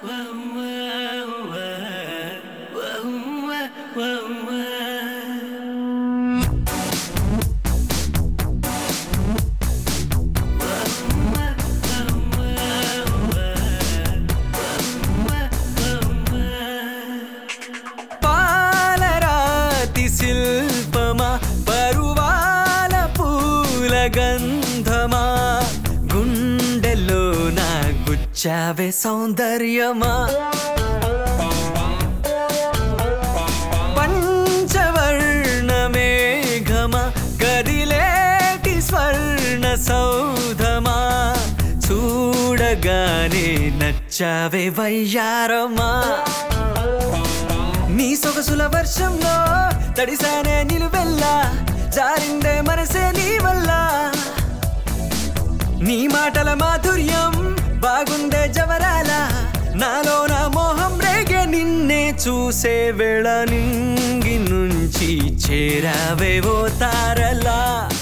పాలరాతి శిల్పమా పరువాల పూల గంధమా గుండెల్లో నా గుచ్చావే సౌందర్యమా పంచవర్ణ మేఘమా గదిలేటి స్వర్ణ సౌధమా చూడగానే నచ్చావే వయ్యారమా నీ సొగసుల వర్షంలో తడిసానే నిలువెల్లా జారిందే మనసే నీ వల్ల నీ మాటల మాధుర్యం బాగుందే జవరాల నాలో నా మోహం రేగే నిన్నే చూసే వేళ నింగి నుంచి చేరావేవో తారలా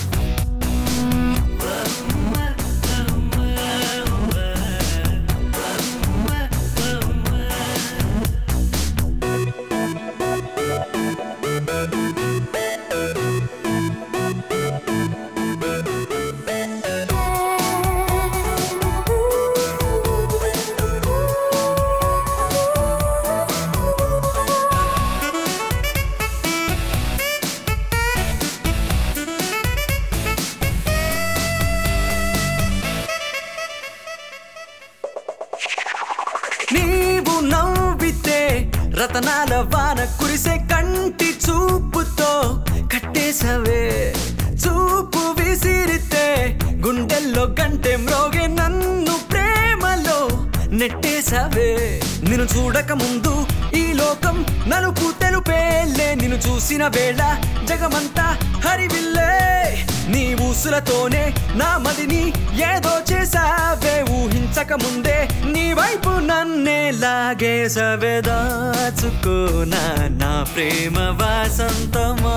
నీవు నవ్వితే రతనాల వాన కురిసే కంటి చూపుతో కట్టేసవే చూపు విసిరితే గుండెల్లో గంటె మ్రోగే నన్ను ప్రేమలో నెట్టేసవే నిన్ను చూడక ముందు ఈ లోకం నలుపు తెలుపేలే నిన్ను చూసిన వేళ జగమంతా హరివిల్లే నీ ఊసులతోనే నా మదిని ఏదో చేసావే ఊహించక ముందే నీ వైపు నన్నే లాగేసవే దాచుకోనా నా ప్రేమ వాసంతమా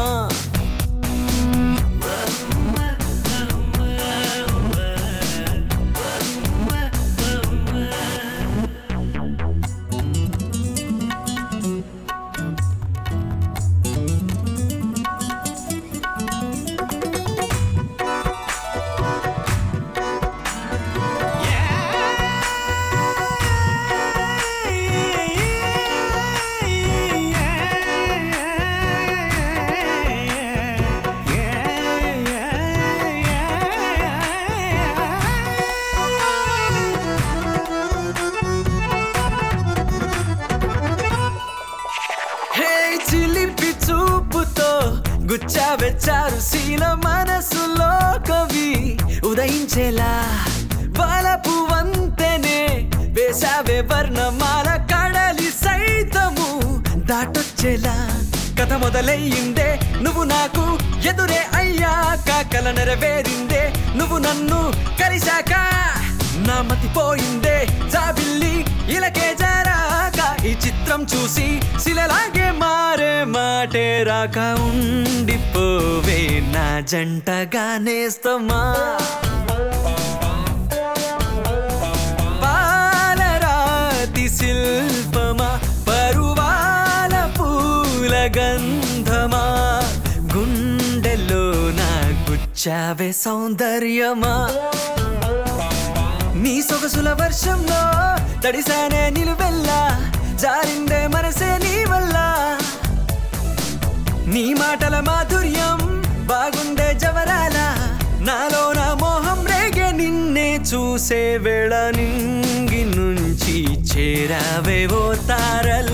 హే చిలిపి చూపుతో గుచ్చావెచ్చారు శీల మనసులో కవి ఉదయించేలా వలపు వంతెనే వేసావే వర్ణమాల కడలి సైతము దాటొచ్చేలా కథ మొదలయ్యిందే నువ్వు నాకు ఎదురే అయ్యాక కల నెరవేరిందే నువ్వు నన్ను కలిశాక నా మతి పోయిందే జాబిల్లి ఇలకే జారాక ఈ చిత్రం చూసి శిలలాగే మారే మాటే రాక ఉండిపోవే నా జంటగా నేస్తమా పాలరాతి శిల్పమా పరువాల పూల గంధమా గుండెల్లో నా గుచ్చావే సౌందర్యమా నీ సొగసుల వర్షంలో తడిసానే నిలువెల్లా జారిందే మనసే నీ వల్ల నీ మాటల మాధుర్యం బాగుండే జవరాల నాలో నా మోహం రేగే నిన్నే చూసే వేళ నింగి నుంచి చేరావేవో తారల